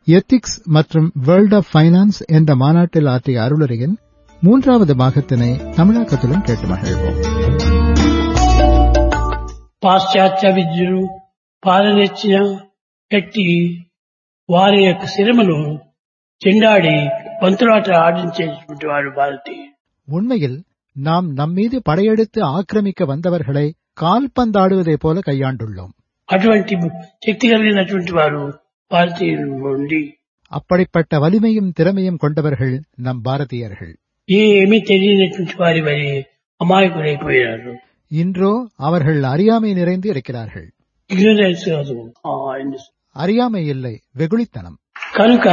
ethics மற்றும் world of finance என்ற மாநாட்டில் ஆற்றிய அருளுரையின் மூன்றாவது பாகத்தினை தமிழாக்கத்துடன் கேட்டு மகிழ்வோம் పాశ్చాత్య విద్యులు పాలనెచ్చిన పెట్టి వారి యొక్క శ్రమను చెండాడి పంతులాట ఆడించేటువంటి వారు భారతీయులు உண்மையில் நாம் நம்மீது படையெடுத்து ஆக்கிரமிக்க வந்தவர்களை கால்பந்தாடுவதைப் போல கையாண்டுள்ளோம் అటువంటి శక్తి కలిగినటువంటి వారు భారతీయులు ఉండి அப்படிப்பட்ட வலிமையும் திறமையும் கொண்டவர்கள் நம் பாரதியர்கள் ఏమీ తెలియనటువంటి వారి వరి అమాయకులైపోయారు இன்றோ அவர்கள் அறியாமை நிறைந்து இருக்கிறார்கள் ఇగ్నరెన్స్ కాదు ఆ, in- அறியாமை இல்லை வெகுளித்தனம் కనుక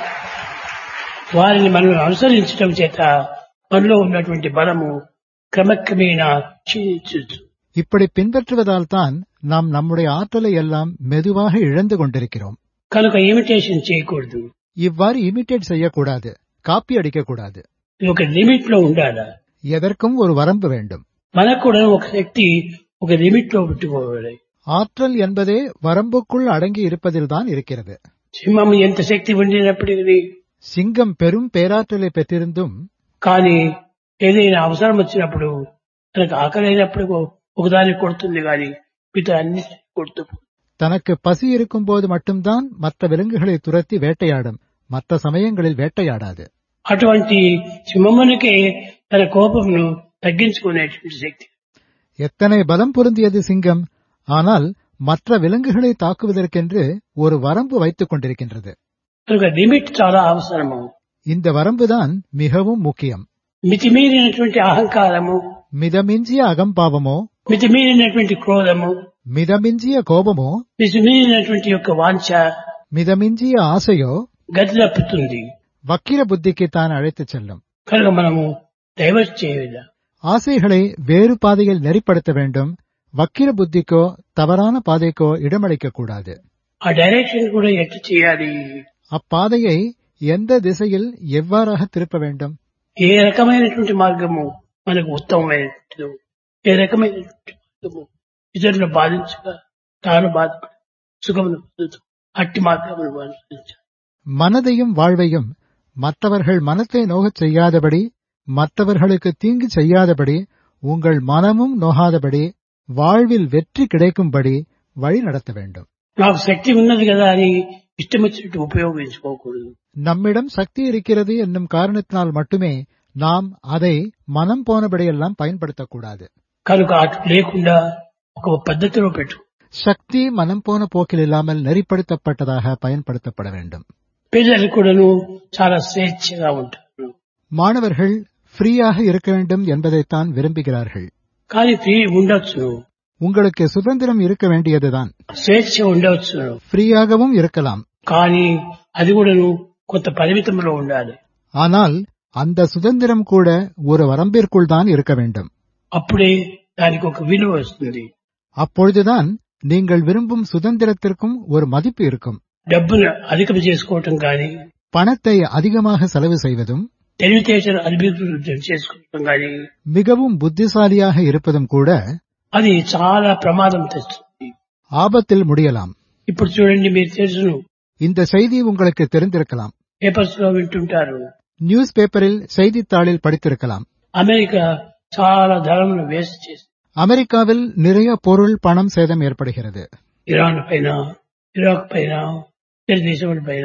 వారిని మనం అనుసరించడం చేత మనలో ఉన్నటువంటి బలము క్రమక్రమేణా క్షీణించు இப்படி பின்பற்றுவதால் தான் நாம் நம்முடைய ஆற்றலை எல்லாம் மெதுவாக இழந்து கொண்டிருக்கிறோம் కనుక ఇమిటేషన్ చేయకూడదు இவ்வாறு இமிட்டேட் செய்யக்கூடாது காப்பி அடிக்கக்கூடாது ఇది ఒక లిమిట్ లో ఉండాలి எதற்கும் ஒரு வரம்பு வேண்டும் మనకు కూడా ఒక శక్తి ఒక లిమిట్ లో పెట్టుకోవాలి ஆற்றல் என்பதே வரம்புக்குள் அடங்கி இருப்பதில்தான் இருக்கிறது సింహం ఎంత శక్తి ఉండినప్పటికీ சிங்கம் பெரும் பேராற்றலை பெற்றிருந்தும் కానీ ఏదైనా అవసరం వచ్చినప్పుడు తనకు ఆకలైనప్పుడు ఒకదాన్ని కొడుతుంది కానీ మిగతా అన్ని కొడుతూ పో- தனக்கு பசி இருக்கும்போது மட்டும்தான் மற்ற விலங்குகளை துரத்தி வேட்டையாடும் மற்ற சமயங்களில் வேட்டையாடாது అటువంటి సింహమునికే తన కోపమును తగ్గించుకునేటువంటి శక్తి எத்தனை பலம் பொருந்தியது சிங்கம் ஆனால் மற்ற விலங்குகளை தாக்குவதற்கென்று ஒரு வரம்பு வைத்துக் கொண்டிருக்கின்றது కనుక లిమిట్ చాలా అవసరము இந்த வரம்புதான் மிகவும் முக்கியம் మితిమీరినటువంటి అహంకారము மிதமிஞ்சிய அகம்பாவமோ మితిమీరినటువంటి క్రోధము மிதமிஞ்சிய கோபமோ మితిమీరినటువంటి యొక్క వాంఛ மிதமிஞ்சிய ஆசையோ గతి తప్పుతుంది வக்கிர புத்திக்கு தான் அழைத்துச் செல்லும் కనుక మనము డైవర్ట్ చేయలేదు ஆசைகளை வேறு பாதையில் நெறிப்படுத்த வேண்டும் வக்கிர புத்திக்கோ தவறான பாதைக்கோ இடமளிக்க கூடாது ఆ డైరెక్షన్ కూడా ఎట్లా చేయాలి அப்பாதையை எந்த திசையில் எவ்வாறாக திருப்ப வேண்டும் ఏ రకమైనటువంటి మార్గము మనకు ఉత్తమమైనటువంటిదో ఏ రకమైనటువంటి మార్గము ఇతరులను బాధించక తాను బాధపడి సుఖమును పొందుతూ అట్టి మార్గమును అనుసరించాలి மனதையும் வாழ்வையும் மற்றவர்கள் மனத்தை நோகச் செய்யாதபடி மற்றவர்களுக்கு தீங்கு செய்யாதபடி உங்கள் மனமும் நோகாதபடி வாழ்வில் வெற்றி கிடைக்கும்படி வழி நடத்த வேண்டும் నాకు శక్తి ఉన్నది కదా అని ఇష్టం వచ్చినట్టు ఉపయోగించుకోకూడదు நம்மிடம் சக்தி இருக்கிறது என்னும் காரணத்தினால் மட்டுமே நாம் அதை மனம் போனபடியெல்லாம் பயன்படுத்தக்கூடாது కనుక అటు లేకుండా ఒక పద్ధతిలో పెట్టు சக்தி மனம் போன போக்கில் இல்லாமல் நெறிப்படுத்தப்பட்டதாக பயன்படுத்தப்பட வேண்டும் పిల్లలు కూడాను చాలా స్వేచ్ఛగా ఉంటారు மாணவர்கள் ஃப்ரீயாக இருக்க வேண்டும் என்பதைத்தான் விரும்புகிறார்கள் కానీ ఫ్రీ ఉండొచ్చును உங்களுக்கு சுதந்திரம் இருக்க வேண்டியதுதான் స్వేచ్ఛ ఉండవచ్చును ஃப்ரீயாகவும் இருக்கலாம் కానీ అది కూడాను కొంత పరిమితంలో ఉండాలి ஆனால் அந்த சுதந்திரம் கூட ஒரு வரம்பிற்குள் தான் இருக்க வேண்டும் అప్పుడే దానికి ఒక విలువ వస్తుంది அப்பொழுதுதான் நீங்கள் விரும்பும் சுதந்திரத்திற்கும் ஒரு மதிப்பு இருக்கும் డబ్బును అధికం చేసుకోవటం కానీ பணத்தை அதிகமாக செலவு செய்வதும் తెలివితేటలు అభివృద్ధి చేసుకోవటం కానీ மிகவும் புத்திசாலியாக இருப்பதும் கூட అది చాలా ప్రమాదం తెస్తుంది ஆபத்தில் முடியலாம் ఇప్పుడు చూడండి మీరు తెలుసును இந்த செய்தி உங்களுக்கு தெரிந்திருக்கலாம் పేపర్స్ లో వింటుంటారు நியூஸ் பேப்பரில் செய்தித்தாளில் படித்திருக்கலாம் అమెరికా చాలా ధనమును వేస్ట్ చేసి அமெரிக்காவில் நிறைய பொருள் பணம் சேதம் ஏற்படுகிறது ఇరాన్ పైన ఇరాక్ పైన ఇతర దేశముల పైన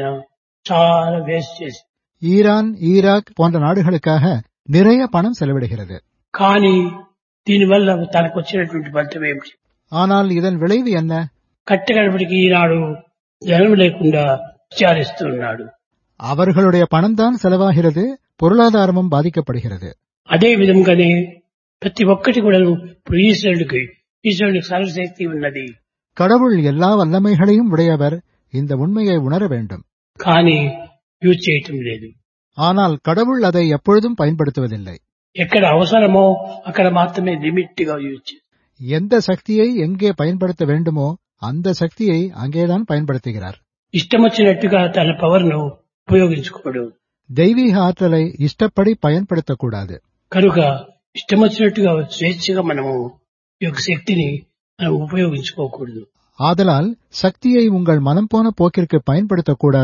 చాలా వేస్ట్ చేసి ஈரான் ஈராக் போன்ற நாடுகளுக்காக நிறைய பணம் செலவிடுகிறது కానీ దీనివల్ల తనకు వచ్చినటువంటి ఫలితం ఏమిటి ஆனால் இதன் விளைவு என்ன కట్టగడపటికి ఈనాడు జనం లేకుండా విచారిస్తున్నాడు அவர்களுடைய பணம்தான் செலவாகிறது பொருளாதாரமும் பாதிக்கப்படுகிறது అదే విధంగానే ప్రతి ఒక్కటి కూడా ఇప్పుడు ఈశ్వరుడికి ఈశ్వరుడికి సర్వశక్తి ఉన్నది கடவுள் எல்லா வல்லமைகளையும் உடையவர் இந்த உண்மையை உணர வேண்டும் కానీ యూజ్ చేయటం లేదు ஆனால் கடவுள் அதை எப்பொழுதும் பயன்படுத்துவதில்லை ఎక్కడ అవసరమో అక్కడ మాత్రమే లిమిట్ గా యూజ్ చేస్తారు எந்த சக்தியை எங்கே பயன்படுத்த வேண்டுமோ அந்த சக்தியை அங்கேதான் பயன்படுத்துகிறார் ఇష్టం వచ్చినట్టుగా తన పవర్ ను ఉపయోగించుకోడు தெய்வீக ஆற்றலை இஷ்டப்படி பயன்படுத்தக்கூடாது కనుక ఇష్టం వచ్చినట్టుగా స్వేచ్ఛగా మనము ఈ యొక్క శక్తిని మనం ఉపయోగించుకోకూడదు ஆதலால் சக்தியை உங்கள் மனம் போன போக்கிற்கு பயன்படுத்தக்கூடாது